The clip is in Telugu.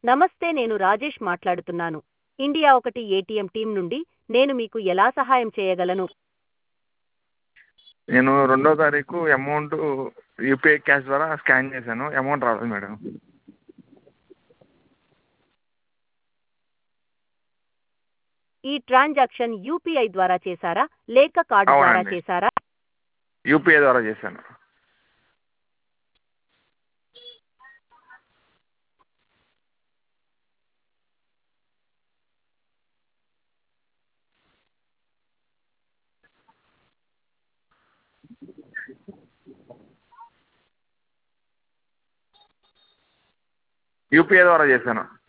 నమస్తే నేను రాజేష్ మాట్లాడుతున్నాను ఇండియా ఒకటి ఏటీఎం టీం నుండి నేను మీకు ఎలా సహాయం చేయగలను నేను రెండో తారీఖు అమౌంట్ యూపీఐ క్యాష్ ద్వారా స్కాన్ చేశాను అమౌంట్ రాలేదు మేడం ఈ ట్రాన్సాక్షన్ యూపీఐ ద్వారా చేశారా లేక కార్డు ద్వారా అవునండి. చేశారా యూపీఐ ద్వారా చేశాను యూపీఐ ద్వారా చేశాను